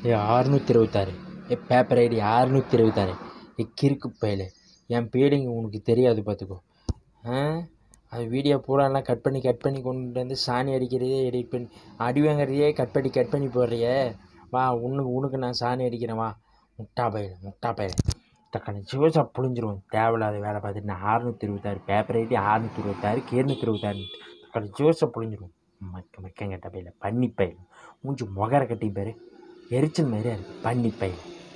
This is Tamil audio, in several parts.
ஏ அறுநூற்றி இருபத்தாறு ஏ பேப்பர் ஐடி அறுநூற்றி இருபத்தாறு ஏ கிறுக்கு பயலே என் பேடிங்க உனக்கு தெரியாது பார்த்துக்கோ ஆ அது வீடியோ பூராலாம் கட் பண்ணி கட் பண்ணி கொண்டு வந்து சாணி அடிக்கிறதே எடிட் பண்ணி அடி வாங்குறதையே கட் பண்ணி கட் பண்ணி போடுறியே வா உனக்கு உனக்கு நான் சாணி அடிக்கிறேன் வா முட்டா பயில முட்டா பயில தக்காளி ஜோசா புழிஞ்சிருவோம் தேவையில்லாத வேலை பார்த்துட்டு நான் அறுநூற்றி இருபத்தாறு பேப்பர் ஐடி அறுநூற்றி இருபத்தாறு கேர்நூற்றி இருபத்தாறு தக்காளி ஜோசை புழிஞ்சிருவோம் மக்க மக்கங்கட்ட பையில பன்னி பயில மூஞ்சி முகர கட்டி பேர் எரிச்சல் மாதிரியா இருக்கு பன்னி பயில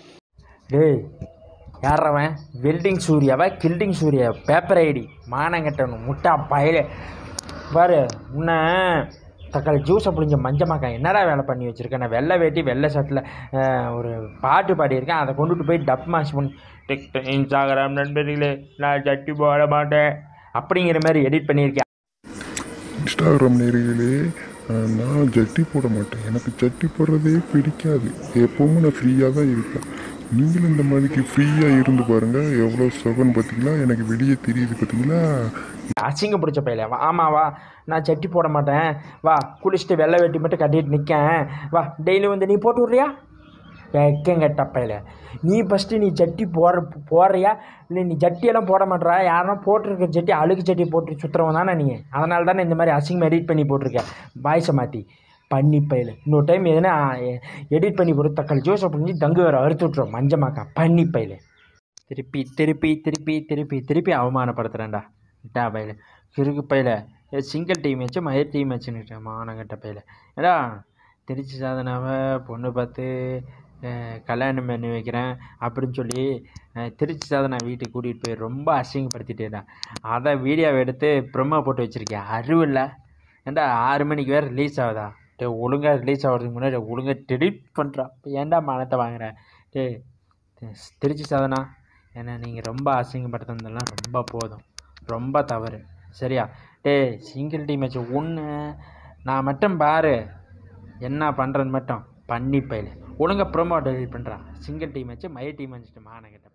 டேய் யாரவன் வெல்டிங் சூர்யாவா கில்டிங் சூர்யா பேப்பர் ஐடி மானங்கட்டணும் முட்டா பயல பாரு உன்னை தக்காளி ஜூஸை புளிஞ்ச மஞ்சமாக்கா என்னடா வேலை பண்ணி வச்சுருக்கேன் நான் வெள்ளை வேட்டி வெள்ளை சட்டில் ஒரு பாட்டு பாடியிருக்கேன் அதை கொண்டுட்டு போய் டப் மாஷ் பண்ணி டிக் டிக் இன்ஸ்டாகிராம் நண்பர்களே நான் சட்டி போட மாட்டேன் அப்படிங்கிற மாதிரி எடிட் பண்ணியிருக்கேன் இன்ஸ்டாகிராம் நேர்களே அஹ், நான் ஜட்டி போட மாட்டேன் எனக்கு ஜட்டி போடுறதே பிடிக்காது எப்பவுமே நான் ஃப்ரீயாக தான் இருப்பேன் நீங்களும் இந்த மாதிரிக்கு ஃப்ரீயாக இருந்து பாருங்கள் எவ்வளோ சுகம் பார்த்தீங்களா எனக்கு வெளியே தெரியுது பார்த்தீங்களா அசிங்க பிடிச்ச பையல வா ஆமாம் வா நான் சட்டி போட மாட்டேன் வா குளிச்சுட்டு வெள்ளை வெட்டி மட்டும் கட்டிட்டு நிற்கேன் வா டெய்லி வந்து நீ போட்டு விட்றியா வெக்கங்கட்ட பையல நீ ஃபஸ்ட்டு நீ ஜட்டி போடுற போடுறியா இல்லை நீ ஜட்டியெல்லாம் போட மாட்டேறா யாரும் போட்டிருக்க ஜட்டி அழுக்கு ஜட்டி போட்டு சுற்றுறவன் தானே நீ அதனால தானே இந்த மாதிரி அசிங்கம் எடிட் பண்ணி போட்டிருக்க வாய்ஸை மாற்றி பண்ணி பையல இன்னொரு டைம் எதுனா எடிட் பண்ணி போட்டு தக்காளி ஜோசை புரிஞ்சு தங்கு வேறு அறுத்து விட்ருவோம் மஞ்சமாக்கா பண்ணி பையல திருப்பி திருப்பி திருப்பி திருப்பி திருப்பி அவமானப்படுத்துகிறேன்டா டா பையில கிறுக்கு பையில சிங்கிள் டீம் வச்சு மயர் டீம் வச்சுன்னுட்டேன் மானங்கட்ட பையில ஏடா திருச்சி சாதனாவை பொண்ணு பார்த்து அஹ், கல்யாணம் பண்ணி வைக்கிறேன் அப்படின்னு சொல்லி அஹ், திருச்சி சாதனா வீட்டுக்கு கூட்டிகிட்டு போய் ரொம்ப அசிங்கப்படுத்திட்டேடா அதை வீடியோவை எடுத்து ப்ரொமோ போட்டு வச்சுருக்கேன் அறிவில்ல ஏன்டா ஆறு மணிக்கு வேறு ரிலீஸ் ஆகுதா டே ஒழுங்காக ரிலீஸ் ஆகிறதுக்கு முன்னாடி ஒழுங்காக டெலிட் பண்ணுறான் இப்போ ஏன்டா மானத்தை வாங்குறேன் டே திருச்சி சாதனா ஏன்னா நீங்கள் ரொம்ப அசிங்கப்படுத்துனதெல்லாம் ரொம்ப போதும் ரொம்ப தவறு சரியா டேய் சிங்கிள் டீம் மேட்ச் ஒன்று நான் மட்டும் பாரு என்ன பண்ணுறேன்னு மட்டும் பண்ணி பயில ஒழுங்கா ப்ரோமோ டெலிட் பண்ணுறான் சிங்கிள் டீம் மேட்ச்சு மைய டீம் வச்சுட்டு மானங்கிட்ட